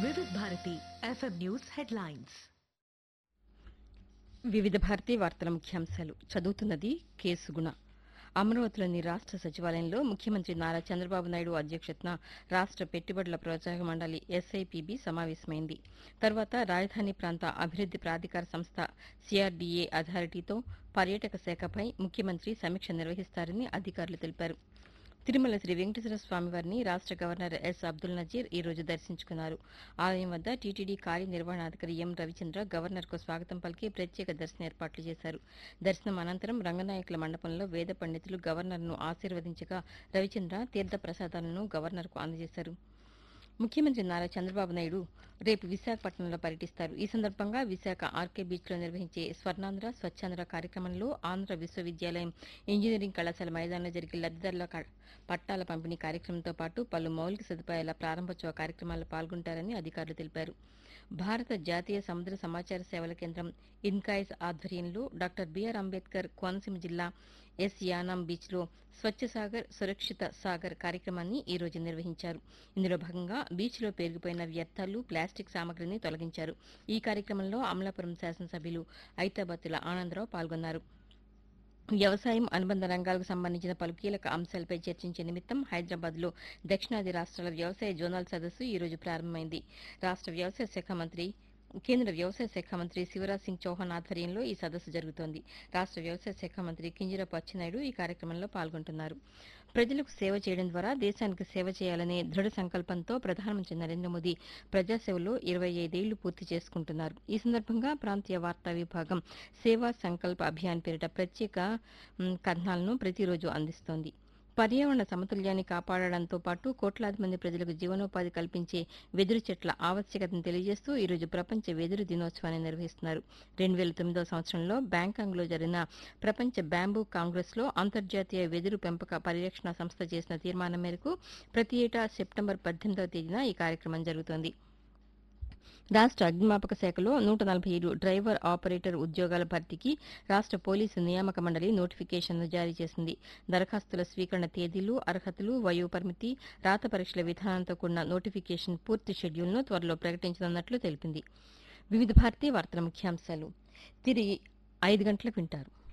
వివిధ Bharati FM news headlines వివిధ భారతీ వార్తల ముఖ్యాంశాలు చదువుతున్నది కేసుగుణ అమరావతిలోని రాష్ట్ర సచివాలయంలో ముఖ్యమంత్రి నారా చంద్రబాబు నాయుడు అధ్యక్షతన రాష్ట్ర పెట్టుబడుల ప్రోత్సాహక మండలి ఎస్ఐపిబి సమావేశమైంది తర్వాత రాజధాని ప్రాంత అభివృద్ది ప్రాధికార సంస్థ సిఆర్డీఏ అథారిటీతో పర్యాటక శాఖపై ముఖ్యమంత్రి సమీక్ష నిర్వహిస్తారని అధికారులు తెలిపారు తిరుమల శ్రీ వెంకటేశ్వర స్వామివారిని రాష్ట్ర గవర్నర్ ఎస్ అబ్దుల్ నజీర్ ఈ రోజు దర్శించుకున్నారు ఆలయం వద్ద టీటీడీ కార్యనిర్వహణాధికారి ఎం రవిచంద్ర గవర్నర్కు స్వాగతం పలికి ప్రత్యేక దర్శన ఏర్పాట్లు చేశారు దర్శనం అనంతరం రంగనాయకుల మండపంలో వేద పండితులు గవర్నర్ను ఆశీర్వదించగా రవిచంద్ర తీర్థ ప్రసాదాలను గవర్నర్కు అందజేశారు ముఖ్యమంత్రి నారా చంద్రబాబు నాయుడు రేపు విశాఖపట్నంలో పర్యటిస్తారు ఈ సందర్భంగా విశాఖ ఆర్కే బీచ్లో నిర్వహించే స్వర్ణాంధ్ర స్వచ్ఛాంధ్ర కార్యక్రమంలో ఆంధ్ర విశ్వవిద్యాలయం ఇంజనీరింగ్ కళాశాల మైదానంలో జరిగే లబ్దిదారుల క- పట్టాల పంపిణీ కార్యక్రమంతో పాటు పలు మౌలిక సదుపాయాల ప్రారంభోత్సవ కార్యక్రమాల్లో పాల్గొంటారని అధికారులు తెలిపారు భారత జాతీయ సముద్ర సమాచార సేవల కేంద్రం ఇన్కాయిస్ ఆధ్వర్యంలో డాక్టర్ బిఆర్ అంబేద్కర్ కోనసీమ జిల్లా ఎస్ యానాం బీచ్లో స్వచ్ఛ సాగర్ సురక్షిత సాగర్ కార్యక్రమాన్ని ఈ రోజు నిర్వహించారు ఇందులో భాగంగా బీచ్లో పేరుకుపోయిన వ్యర్థాలు ప్లాస్టిక్ సామగ్రిని తొలగించారు ఈ కార్యక్రమంలో అమలాపురం శాసనసభ్యులు ఐతాబత్తుల ఆనందరావు పాల్గొన్నారు వ్యవసాయం అనుబంధ రంగాలకు సంబంధించిన పలు కీలక అంశాలపై చర్చించే నిమిత్తం హైదరాబాద్ లో దక్షిణాది రాష్ట్రాల వ్యవసాయ జోనల్ సదస్సు ఈ రోజు ప్రారంభమైంది రాష్ట్ర వ్యవసాయ శాఖ మంత్రి కేంద్ర వ్యవసాయ శాఖ మంత్రి శివరాజ్ సింగ్ చౌహాన్ ఆధ్వర్యంలో ఈ సదస్సు జరుగుతోంది రాష్ట్ర వ్యవసాయ శాఖ మంత్రి కింజరపు అచ్చెన్నాయుడు ఈ కార్యక్రమంలో పాల్గొంటున్నారు ప్రజలకు సేవ చేయడం ద్వారా దేశానికి సేవ చేయాలనే దృఢ సంకల్పంతో ప్రధానమంత్రి నరేంద్ర మోదీ ప్రజాసేవలో ఇరవై ఐదేళ్లు పూర్తి చేసుకుంటున్నారు ఈ సందర్భంగా ప్రాంతీయ వార్తా విభాగం సేవా సంకల్ప అభియాన్ పేరిట ప్రత్యేక మ్, కథనాలను ప్రతిరోజు అందిస్తోంది పర్యావరణ సమతుల్యాన్ని కాపాడడంతో పాటు కోట్లాది మంది ప్రజలకు జీవనోపాధి కల్పించే వెదురు చెట్ల ఆవశ్యకతను తెలియజేస్తూ ఈ రోజు ప్రపంచ వెదురు దినోత్సవాన్ని నిర్వహిస్తున్నారు రెండు వేల తొమ్మిదో సంవత్సరంలో బ్యాంకాంగ్లో జరిగిన ప్రపంచ బ్యాంబూ కాంగ్రెస్లో అంతర్జాతీయ వెదురు పెంపక పరిరక్షణ సంస్థ చేసిన తీర్మానం మేరకు ప్రతి ఏటా సెప్టెంబర్ పద్దెనిమిదవ తేదీన ఈ కార్యక్రమం జరుగుతోంది రాష్ట్ర అగ్నిమాపక శాఖలో నూట నలభై ఏడు డ్రైవర్ ఆపరేటర్ ఉద్యోగాల భర్తీకి రాష్ట్ర పోలీసు నియామక మండలి నోటిఫికేషన్ను జారీ చేసింది దరఖాస్తుల స్వీకరణ తేదీలు అర్హతలు వయో పరిమితి రాత పరీక్షల విధానంతో కూడిన నోటిఫికేషన్ పూర్తి షెడ్యూల్ను త్వరలో ప్రకటించనున్నట్లు తెలిపింది వివిధ భారతీయ వార్తల ముఖ్యాంశాలు తిరిగి ఐదు గంటలకు వింటారు